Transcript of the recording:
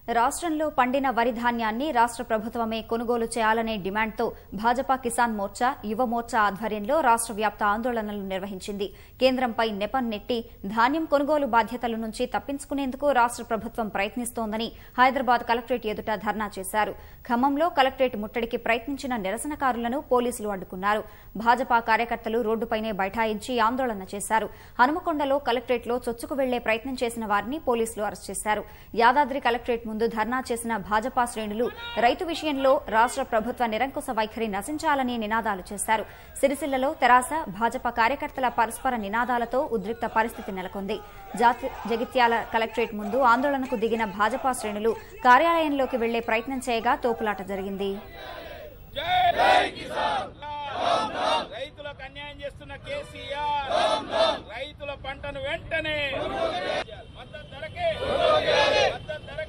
రాష్ట్రంలో పండిన వరి ధాన్యాన్ని రాష్ట్ర ప్రభుత్వమే కొనుగోలు చేయాలనే డిమాండ్తో భాజపా కిసాన్ మోర్చా యువ మోర్చా ఆధ్వర్యంలో రాష్ట్ర వ్యాప్త ఆందోళనలు నిర్వహించింది కేంద్రంపై నెపం నెట్టి ధాన్యం కొనుగోలు బాధ్యతల నుంచి తప్పించుకునేందుకు రాష్ట్ర ప్రభుత్వం ప్రయత్నిస్తోందని హైదరాబాద్ కలెక్టరేట్ ఎదుట ధర్నా చేశారు ఖమ్మంలో కలెక్టరేట్ ముట్టడికి ప్రయత్నించిన నిరసనకారులను పోలీసులు అడ్డుకున్నారు భాజపా కార్యకర్తలు రోడ్డుపైనే బైఠాయించి ఆందోళన చేశారు హనుమకొండలో కలెక్టరేట్లో చొచ్చుకు వెళ్లే ప్రయత్నం చేసిన వారిని పోలీసులు అరెస్ట్ చేశారు యాదాద్రి కలెక్టరేట్ ముందు ధర్నా చేసిన భాజపా శ్రేణులు రైతు విషయంలో రాష్ట్ర ప్రభుత్వ నిరంకుశ వైఖరి నశించాలని నినాదాలు చేశారు సిరిసిల్లలో తెరాస భాజపా కార్యకర్తల పరస్పర నినాదాలతో ఉద్రిక్త పరిస్థితి నెలకొంది జాతి జగిత్యాల కలెక్టరేట్ ముందు ఆందోళనకు దిగిన భాజపా శ్రేణులు కార్యాలయంలోకి వెళ్లే ప్రయత్నం చేయగా తోపులాట జరిగింది రైతులకు అన్యాయం చేస్తున్న కేసీఆర్ రైతుల పంటను వెంటనే మద్దతు ధరకే మద్దతు ధరకే